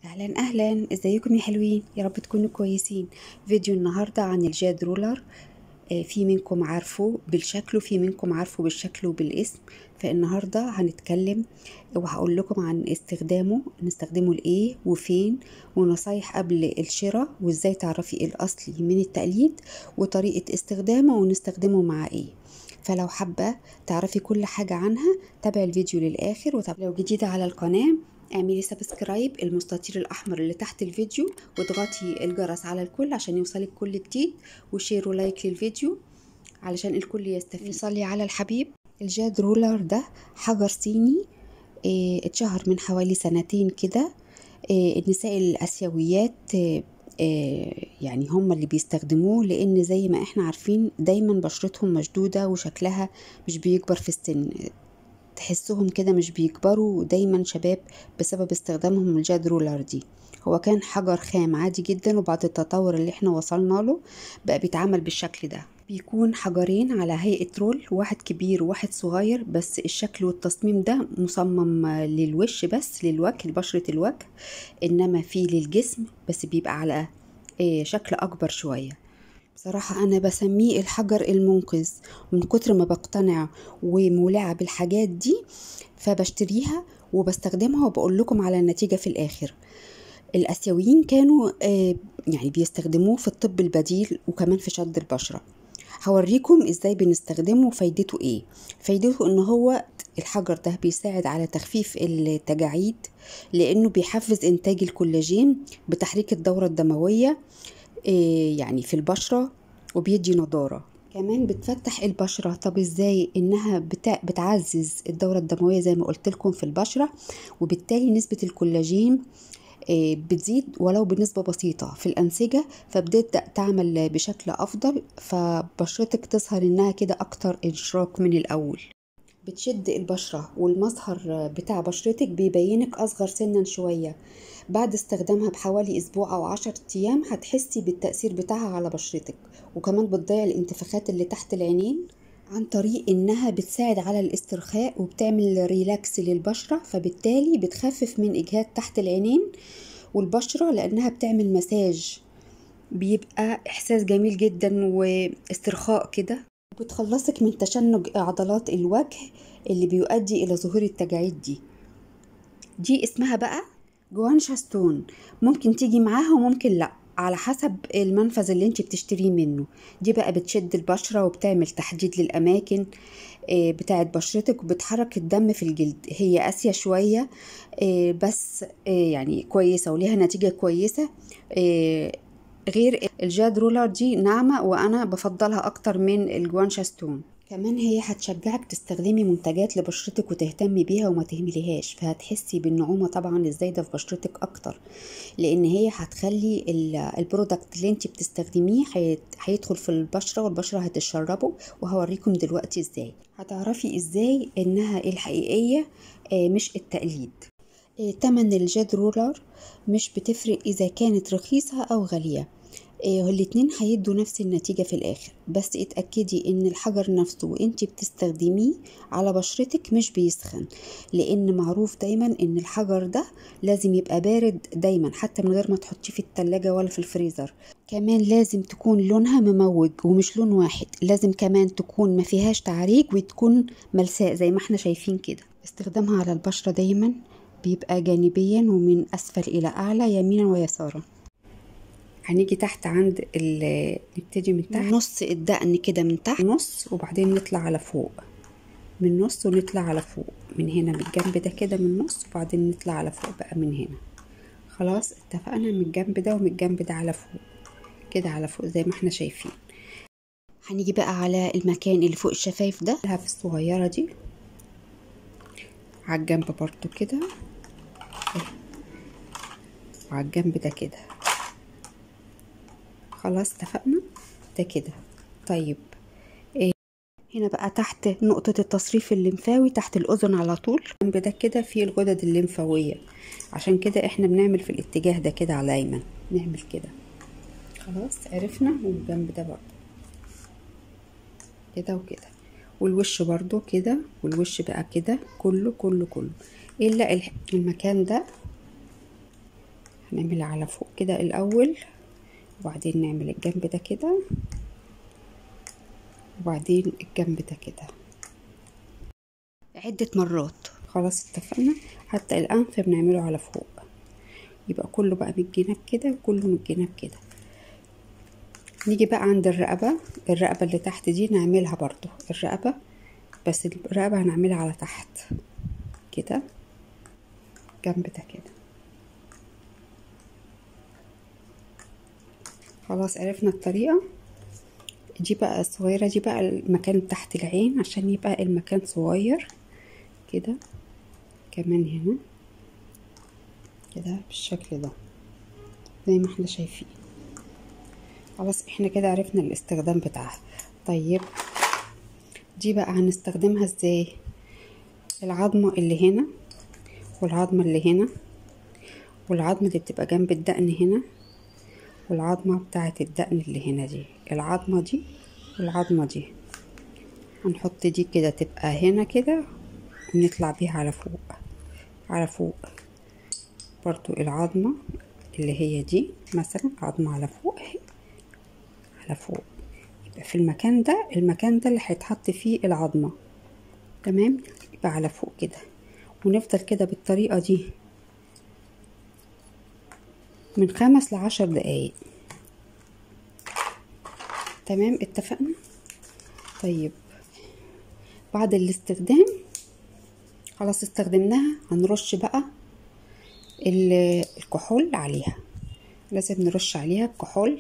اهلا اهلا ازيكم يا حلوين يا رب تكونوا كويسين فيديو النهارده عن الجاد رولر آه، في منكم عارفه بالشكل وفي منكم عارفه بالشكل وبالاسم فالنهارده هنتكلم وهقول لكم عن استخدامه نستخدمه لايه وفين ونصايح قبل الشراء وازاي تعرفي الاصلي من التقليد وطريقه استخدامه ونستخدمه مع ايه فلو حابة تعرفي كل حاجة عنها تابعي الفيديو للآخر وطب لو جديدة على القناة اعملي سبسكرايب المستطيل الأحمر اللي تحت الفيديو واضغطي الجرس على الكل عشان يوصلك كل جديد وشير ولايك للفيديو علشان الكل يستفيد نصلي على الحبيب الجاد رولر ده حجر صيني اه اتشهر من حوالي سنتين كده اه النساء الآسيويات اه يعني هم اللي بيستخدموه لان زي ما احنا عارفين دايما بشرتهم مشدودة وشكلها مش بيكبر في السن تحسهم كده مش بيكبروا دايما شباب بسبب استخدامهم الجاد رولر دي هو كان حجر خام عادي جدا وبعد التطور اللي احنا وصلنا له بقى بيتعمل بالشكل ده بيكون حجرين على هيئة رول واحد كبير وواحد صغير بس الشكل والتصميم ده مصمم للوش بس للوجه لبشرة الوجه إنما في للجسم بس بيبقى على شكل أكبر شوية بصراحة أنا بسميه الحجر المنقذ من كتر ما بقتنع ومولعة بالحاجات دي فبشتريها وبستخدمها وبقول لكم على النتيجة في الآخر الآسيويين كانوا يعني بيستخدموه في الطب البديل وكمان في شد البشرة هوريكم ازاي بنستخدمه وفايدته ايه فايدته ان هو الحجر ده بيساعد على تخفيف التجاعيد لانه بيحفز انتاج الكولاجين بتحريك الدورة الدموية يعني في البشرة وبيدي نضارة كمان بتفتح البشرة طب ازاي انها بتع... بتعزز الدورة الدموية زي ما قلت لكم في البشرة وبالتالي نسبة الكولاجين بتزيد ولو بنسبة بسيطة في الأنسجة فبتبدأ تعمل بشكل أفضل فبشرتك تظهر إنها كده أكتر إشراق من الأول بتشد البشرة والمظهر بتاع بشرتك بيبينك أصغر سنا شوية بعد استخدامها بحوالي أسبوع أو عشر أيام هتحسي بالتأثير بتاعها على بشرتك وكمان بتضيع الانتفاخات اللي تحت العينين عن طريق انها بتساعد على الاسترخاء وبتعمل ريلاكس للبشرة فبالتالي بتخفف من اجهاد تحت العينين والبشرة لانها بتعمل مساج بيبقى احساس جميل جدا واسترخاء كده بتخلصك من تشنج عضلات الوجه اللي بيؤدي الى ظهور التجاعيد دي دي اسمها بقى جوانشا ستون ممكن تيجي معاها وممكن لا على حسب المنفذ اللي انت بتشتريه منه دي بقى بتشد البشرة وبتعمل تحديد للأماكن بتاعت بشرتك وبتحرك الدم في الجلد هي قاسية شوية بس يعني كويسة وليها نتيجة كويسة غير الجاد رولر دي ناعمة وأنا بفضلها أكتر من الجوانشا ستون كمان هي هتشجعك تستخدمي منتجات لبشرتك وتهتمي بيها وما تهمليهاش فهتحسي بالنعومة طبعا الزايدة في بشرتك اكتر لان هي هتخلي البرودكت اللي انت بتستخدميه هيدخل في البشرة والبشرة هتشربه وهوريكم دلوقتي ازاي هتعرفي ازاي انها الحقيقية مش التقليد تمن الجاد رولر مش بتفرق اذا كانت رخيصة او غالية الاتنين هيدوا نفس النتيجة في الآخر بس اتأكدي ان الحجر نفسه وانت بتستخدميه على بشرتك مش بيسخن لان معروف دايما ان الحجر ده لازم يبقى بارد دايما حتى من غير ما تحطيه في التلاجة ولا في الفريزر كمان لازم تكون لونها مموج ومش لون واحد لازم كمان تكون ما فيهاش تعريج وتكون ملساء زي ما احنا شايفين كده استخدامها على البشرة دايما بيبقى جانبيا ومن أسفل إلى أعلى يمينا ويسارا هنيجي تحت عند نبتدي من تحت نص الدقن كده من تحت نص وبعدين نطلع على فوق من نص ونطلع على فوق من هنا من الجنب ده كده من النص وبعدين نطلع على فوق بقى من هنا خلاص اتفقنا من الجنب ده ومن الجنب ده على فوق كده على فوق زي ما احنا شايفين هنيجي بقى على المكان اللي فوق الشفايف ده في الصغيرة دي على الجنب برضو كده وعلى الجنب ده كده خلاص اتفقنا ده كده طيب إيه هنا بقى تحت نقطة التصريف الليمفاوي تحت الأذن على طول جنب ده كده في الغدد الليمفاوية عشان كده احنا بنعمل في الاتجاه ده كده على الأيمن نعمل كده خلاص عرفنا والجنب ده برضه كده وكده والوش برضو كده والوش بقى كده كله كله كله الا المكان ده هنعملها على فوق كده الاول وبعدين نعمل الجنب ده كده وبعدين الجنب ده كده عدة مرات خلاص اتفقنا حتى الأنف بنعمله على فوق يبقى كله بقى من الجناب كده وكله من الجناب كده نيجي بقى عند الرقبة الرقبة اللي تحت دي نعملها برضو الرقبة بس الرقبة هنعملها على تحت كده جنب ده كده خلاص عرفنا الطريقة دي بقى الصغيرة دي بقى المكان تحت العين عشان يبقى المكان صغير كده كمان هنا كده بالشكل ده زي ما احنا شايفين خلاص احنا كده عرفنا الاستخدام بتاعها طيب دي بقى هنستخدمها ازاي العظمة اللي هنا والعظمة اللي هنا والعظمة اللي بتبقى جنب الدقن هنا والعظمة بتاعة الدقن اللي هنا دي العظمة دي والعظمة دي هنحط دي كده تبقى هنا كده ونطلع بيها على فوق على فوق برضو العظمة اللي هي دي مثلا عظمة على فوق اهي على فوق يبقى في المكان ده المكان ده اللي هيتحط فيه العظمة تمام يبقى على فوق كده ونفضل كده بالطريقة دي من خمس لعشر دقايق تمام اتفقنا طيب بعد الاستخدام خلاص استخدمناها هنرش بقى الكحول عليها لازم نرش عليها الكحول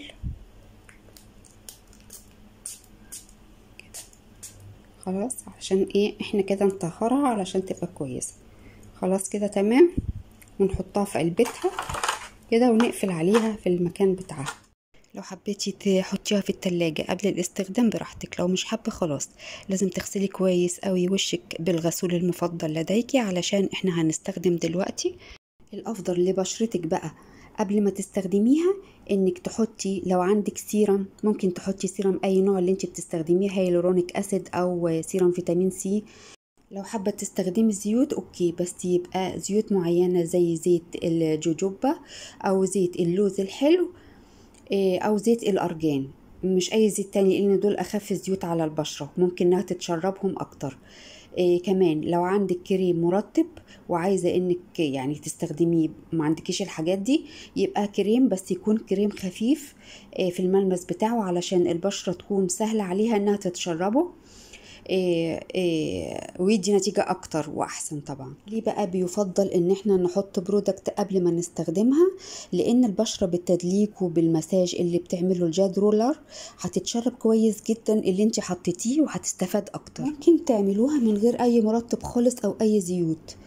كده خلاص عشان ايه احنا كده نطهرها علشان تبقى كويسه خلاص كده تمام ونحطها في علبتها كده ونقفل عليها في المكان بتاعها لو حبيتي تحطيها في التلاجة قبل الاستخدام براحتك لو مش حابة خلاص لازم تغسلي كويس قوي وشك بالغسول المفضل لديكي علشان احنا هنستخدم دلوقتي الافضل لبشرتك بقى قبل ما تستخدميها انك تحطي لو عندك سيرم ممكن تحطي سيرم اي نوع اللي انت بتستخدميه هيلورونيك اسيد او سيرم فيتامين سي لو حابة تستخدمي زيوت اوكي بس يبقى زيوت معينة زي زيت الجوجوبا او زيت اللوز الحلو او زيت الارجان مش اي زيت تاني لان دول اخف زيوت على البشرة ممكن انها تتشربهم اكتر إيه كمان لو عندك كريم مرطب وعايزة انك يعني تستخدميه ما عندكيش الحاجات دي يبقى كريم بس يكون كريم خفيف إيه في الملمس بتاعه علشان البشرة تكون سهلة عليها انها تتشربه إيه إيه ويدي نتيجة أكتر وأحسن طبعا ليه بقى بيفضل إن احنا نحط برودكت قبل ما نستخدمها لأن البشرة بالتدليك وبالمساج اللي بتعمله الجاد رولر هتتشرب كويس جدا اللي انت حطيتيه وهتستفاد أكتر ممكن تعملوها من غير أي مرطب خالص أو أي زيوت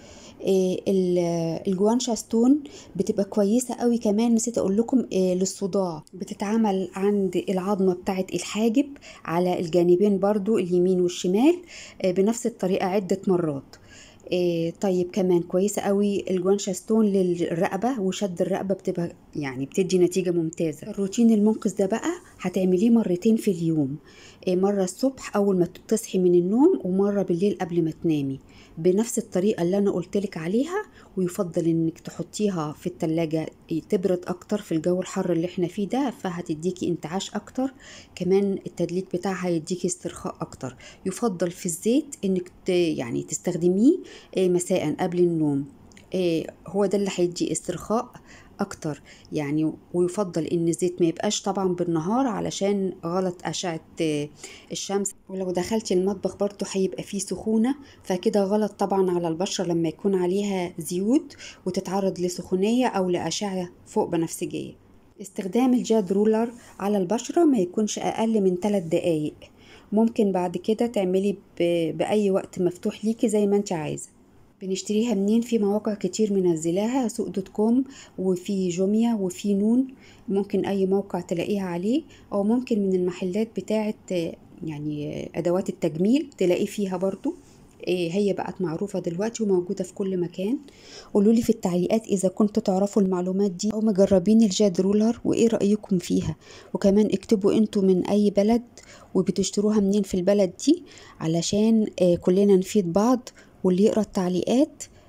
الجوانشا ستون بتبقى كويسة قوي كمان نسيت اقول لكم للصداع بتتعمل عند العظمة بتاعة الحاجب على الجانبين برضو اليمين والشمال بنفس الطريقة عدة مرات طيب كمان كويسة قوي الجوانشا ستون للرقبة وشد الرقبة بتبقى يعني بتدي نتيجة ممتازة الروتين المنقذ ده بقى هتعمليه مرتين في اليوم مرة الصبح أول ما تصحي من النوم ومرة بالليل قبل ما تنامي بنفس الطريقة اللي أنا قلتلك عليها ويفضل إنك تحطيها في التلاجة تبرد أكتر في الجو الحر اللي احنا فيه ده فهتديكي انتعاش أكتر كمان التدليك بتاعها هيديكي استرخاء أكتر يفضل في الزيت إنك يعني تستخدميه مساء قبل النوم هو ده اللي هيدي استرخاء اكتر يعني ويفضل ان الزيت ما يبقاش طبعا بالنهار علشان غلط اشعه الشمس ولو دخلتي المطبخ برضو هيبقى فيه سخونه فكده غلط طبعا على البشره لما يكون عليها زيوت وتتعرض لسخونيه او لاشعه فوق بنفسجيه استخدام الجاد رولر على البشره ما يكونش اقل من 3 دقايق ممكن بعد كده تعملي باي وقت مفتوح ليكي زي ما انت عايزه بنشتريها منين في مواقع كتير منزلاها سوق دوت كوم وفي جوميا وفي نون ممكن اي موقع تلاقيها عليه او ممكن من المحلات بتاعه يعني ادوات التجميل تلاقيه فيها برضو هي بقت معروفة دلوقتي وموجودة في كل مكان قولوا لي في التعليقات إذا كنتوا تعرفوا المعلومات دي أو مجربين الجاد رولر وإيه رأيكم فيها وكمان اكتبوا انتوا من أي بلد وبتشتروها منين في البلد دي علشان كلنا نفيد بعض واللي يقرأ التعليقات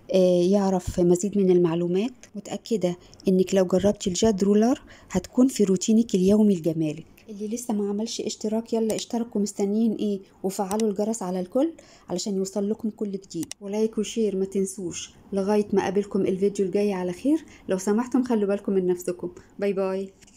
آه، يعرف مزيد من المعلومات متأكدة انك لو جربتي الجاد رولر هتكون في روتينك اليومي لجمالك اللي لسه ما عملش اشتراك يلا اشتركوا مستنيين ايه وفعلوا الجرس على الكل علشان يوصل لكم كل جديد ولايك وشير ما تنسوش لغاية ما اقابلكم الفيديو الجاي على خير لو سمحتم خلوا بالكم من نفسكم باي باي